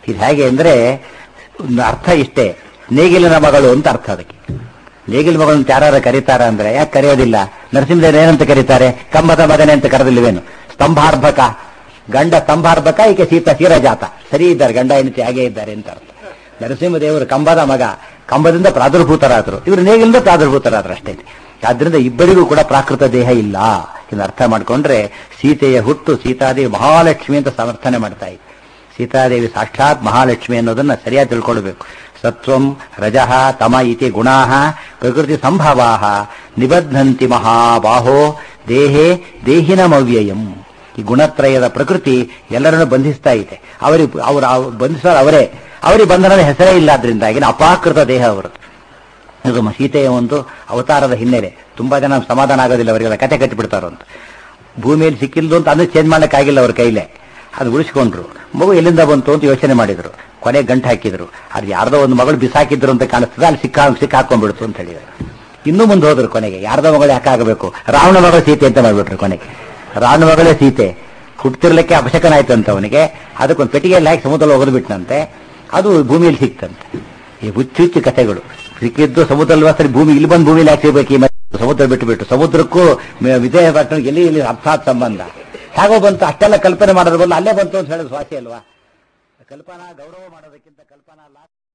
ಇದು ಹೇಗೆ ಅಂದ್ರೆ ಒಂದು ಅರ್ಥ ಇಷ್ಟೇ ನೇಗಿಲಿನ ಮಗಳು ಅಂತ ಅರ್ಥ ಅದಕ್ಕೆ ನೇಗಿಲ ಮಗಳು ಅಂತ ಯಾರು ಕರೀತಾರ ಅಂದ್ರೆ ಯಾಕೆ ಕರೆಯೋದಿಲ್ಲ ನರಸಿಂಹದೇವರು ಏನಂತ ಕರೀತಾರೆ ಕಂಬದ ಮಗನೆ ಅಂತ ಕರೆದಿಲ್ವೇನು ಸ್ತಂಭಾರ್ಭಕ ಗಂಡ ಸ್ತಂಭಾರ್ಭಕ ಈಕೆ ಸೀತಾ ಜಾತ ಸರಿ ಇದ್ದಾರೆ ಗಂಡ ಹೆಂಡತಿ ಹಾಗೆ ಇದ್ದಾರೆ ಅಂತ ಅರ್ಥ ನರಸಿಂಹದೇವರು ಕಂಬದ ಮಗ ಕಂಬದಿಂದ ಪ್ರಾದುರ್ಭೂತರಾದರು ಇವರು ನೇಗಿಲಿಂದ ಪ್ರಾದುರ್ಭೂತರಾದ್ರು ಅಷ್ಟೇ ಆದ್ರಿಂದ ಇಬ್ಬರಿಗೂ ಕೂಡ ಪ್ರಾಕೃತ ದೇಹ ಇಲ್ಲ ಇದನ್ನ ಅರ್ಥ ಮಾಡ್ಕೊಂಡ್ರೆ ಸೀತೆಯ ಹುಟ್ಟು ಸೀತಾದೇವಿ ಮಹಾಲಕ್ಷ್ಮಿ ಅಂತ ಸಮರ್ಥನೆ ಮಾಡ್ತಾ ಇತ್ತು ಸೀತಾದೇವಿ ಸಾಕ್ಷಾತ್ ಮಹಾಲಕ್ಷ್ಮಿ ಅನ್ನೋದನ್ನ ಸರಿಯಾಗಿ ತಿಳ್ಕೊಳ್ಬೇಕು ಸತ್ವಂ ರಜಃ ತಮ ಇತಿ ಗುಣಾ ಪ್ರಕೃತಿ ಸಂಭವಾ ನಿಬದ್ಧಂತಿ ಮಹಾಬಾಹೋ ದೇಹೇ ದೇಹಿನಮವ್ಯಯಂ ಈ ಗುಣತ್ರಯದ ಪ್ರಕೃತಿ ಎಲ್ಲರನ್ನು ಬಂಧಿಸ್ತಾ ಇದೆ ಅವರಿಗೆ ಅವರ ಬಂಧಿಸೋರು ಅವರೇ ಅವರಿಗೆ ಬಂಧನದ ಹೆಸರೇ ಇಲ್ಲ ಆದ್ರಿಂದಾಗಿ ಅಪಾಕೃತ ದೇಹ ಅವರದ್ದು ಇದು ಮ- ಸೀತೆಯ ಒಂದು ಅವತಾರದ ಹಿನ್ನೆಲೆ ತುಂಬಾ ಜನ ಸಮಾಧಾನ ಆಗೋದಿಲ್ಲ ಅವರಿಗೆಲ್ಲ ಕತೆ ಕಟ್ಟಿಬಿಡ್ತಾರೋ ಅಂತ ಭೂಮಿಯಲ್ಲಿ ಸಿಕ್ಕಿಲ್ದು ಅಂತ ಅದನ್ನು ಚೇಂಜ್ ಮಾಡಕ್ಕಾಗಿಲ್ಲ ಅವ್ರ ಕೈಲೇ ಅದು ಉಳಿಸ್ಕೊಂಡ್ರು ಮಗು ಎಲ್ಲಿಂದ ಬಂತು ಅಂತ ಯೋಚನೆ ಮಾಡಿದ್ರು ಕೊನೆ ಗಂಟು ಹಾಕಿದ್ರು ಅದು ಯಾರ್ದೋ ಒಂದು ಮಗಳು ಬಿಸಾಕಿದ್ರು ಅಂತ ಕಾಣಿಸ್ತದೆ ಅಲ್ಲಿ ಸಿಕ್ಕಾ ಸಿಕ್ಕಾಕೊಂಡ್ಬಿಡ್ತು ಅಂತ ಹೇಳಿದ್ರು ಇನ್ನೂ ಮುಂದೆ ಹೋದ್ರು ಕೊನೆಗೆ ಯಾರ್ದೋ ಮಗಳು ಯಾಕಾಗಬೇಕು ರಾವಣ ಮಗಳು ಸೀತೆ ಅಂತ ಮಾಡ್ಬಿಟ್ರು ಕೊನೆಗೆ ರಾವಣ ಮಗಳೇ ಸೀತೆ ಹುಟ್ಟಿರ್ಲಿಕ್ಕೆ ಅಪಶಕನಾಯ್ತು ಅಂತ ಅವನಿಗೆ ಅದಕ್ಕೊಂದು ಪೆಟ್ಟಿಗೆಯಲ್ಲಿ ಹಾಕಿ ಸಮುದ್ರದಲ್ಲಿ ಒಗೆದ್ಬಿಟ್ನಂತೆ ಅದು ಭೂಮಿಯಲ್ಲಿ ಸಿಕ್ತಂತೆ ಈ ಹುಚ್ಚು ಹುಚ್ಚು ಕಥೆಗಳು ಸಿಕ್ಕಿದ್ದು ಸಮುದ್ರದಲ್ಲಿ ಸರಿ ಭೂಮಿ ಇಲ್ಲಿ ಬಂದು ಭೂಮಿಲಿ ಹಾಕಿ ಸಿಗ್ಬೇಕು ಈ ಮತ್ತೆ ಸಮುದ್ರ ಬಿಟ್ಟು ಬಿಟ್ಟು ಸಮುದ್ರಕ್ಕೂ ಮ- ವಿಜಯಪಟ್ಟಣಕ್ಕೆ ಎಲ್ಲಿ ಇಲ್ಲಿ ಅರ್ಥಾತ್ ಸಂಬಂಧ ಹೇಗೋ ಬಂತು ಅಷ್ಟೆಲ್ಲ ಕಲ್ಪನೆ ಮಾಡೋದ್ರ ಬದಲು ಅಲ್ಲೇ ಬಂತು ಅಂತ ಹೇಳೋದು ಸ್ವಾಸಿ ಅಲ್ವಾ ಕಲ್ಪನಾ ಗೌರವ ಮಾಡೋದಕ್ಕಿಂತ ಕಲ್ಪನಾ ಲಾ